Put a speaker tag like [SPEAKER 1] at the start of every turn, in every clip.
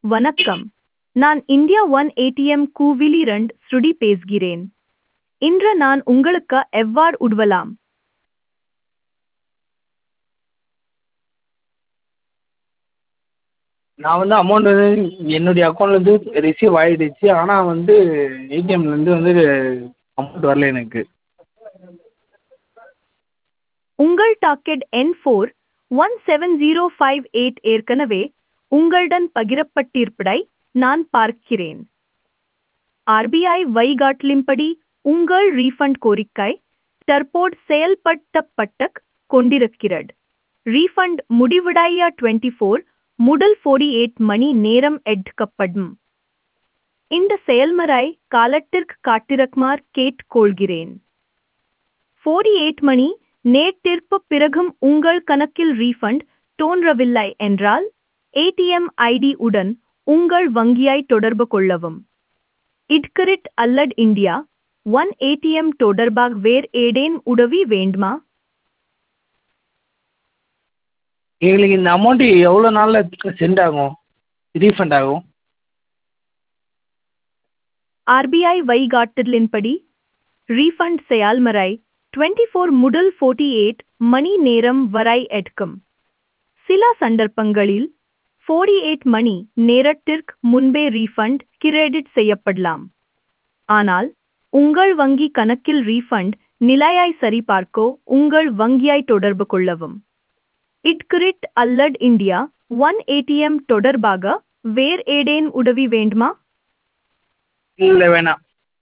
[SPEAKER 1] வணக்கம் நான் India one ATM கூவிலிரண்ட் ஸ்ருடி பேசுகிறேன் இன்று நான் உங்களுக்கு எவ்வாறு உதவலாம்
[SPEAKER 2] நான் வந்து அமௌண்ட் வந்து என்னுடைய அக்கௌண்ட்லேருந்து ரிசீவ் ஆகிடுச்சு ஆனால் வந்து ஏடிஎம்லேருந்து வந்து அமௌண்ட் வரல எனக்கு
[SPEAKER 1] உங்கள் டாக்கெட் எண் four one seven zero five eight ஏற்கனவே உங்களுடன் பகிரப்பட்டிருப்பதை நான் பார்க்கிறேன் ஆர்பிஐ வழிகாட்டலின்படி உங்கள் ரீஃபண்ட் கோரிக்கை தற்போது செயல்படுத்தப்பட்டு கொண்டிருக்கிறது ரீஃபண்ட் முடிவடைய டுவெண்ட்டி ஃபோர் முதல் ஃபோர்டி எயிட் மணி நேரம் எடுக்கப்படும் இந்த செயல்முறை காலத்திற்கு காட்டிருக்குமாறு கேட்டுக்கொள்கிறேன் ஃபோர்டி எயிட் மணி நேரத்திற்கு பிறகும் உங்கள் கணக்கில் ரீஃபண்ட் தோன்றவில்லை என்றால் ஏடிஎம் ஐடி உடன் உங்கள் வங்கியை தொடர்பு கொள்ளவும் இட்கிரிட் அல்லது இந்தியா ஒன் ஏடிஎம் தொடர்பாக வேறு ஏதேனும் உதவி வேண்டுமா
[SPEAKER 2] எங்களுக்கு இந்த அமௌண்ட்டு எவ்வளோ நாளில் சென்ட் ஆகும் ரீஃபண்ட் ஆகும்
[SPEAKER 1] ஆர்பிஐ வழிகாட்டுதலின்படி ரீஃபண்ட் செயல்முறை டுவெண்ட்டி ஃபோர் முதல் ஃபோர்ட்டி எயிட் மணி நேரம் வரை எடுக்கும் சில சந்தர்ப்பங்களில் ஃபோர்ட்டி எயிட் மணி நேரத்திற்கு முன்பே ரீஃபண்ட் கிரெடிட் செய்யப்படலாம் ஆனால் உங்கள் வங்கி கணக்கில் ரீஃபண்ட் நிலையை சரிபார்க்க உங்கள் வங்கியை தொடர்பு கொள்ளவும் இட்கிரிட் அல்லது இந்தியா ஒன் ஏடிஎம் தொடர்பாக வேறு ஏதேனும் உதவி வேண்டுமா
[SPEAKER 2] இல்லை வேணாம்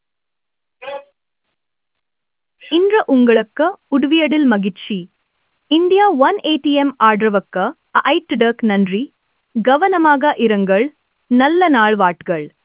[SPEAKER 1] இன்று உங்களுக்கு உதவியதில் மகிழ்ச்சி இந்தியா ஒன் ஏடிஎம் ஆதரவுக்கு ஐட்டுடக் நன்றி கவனமாக இருங்கள் நல்ல நாள் வாட்கள்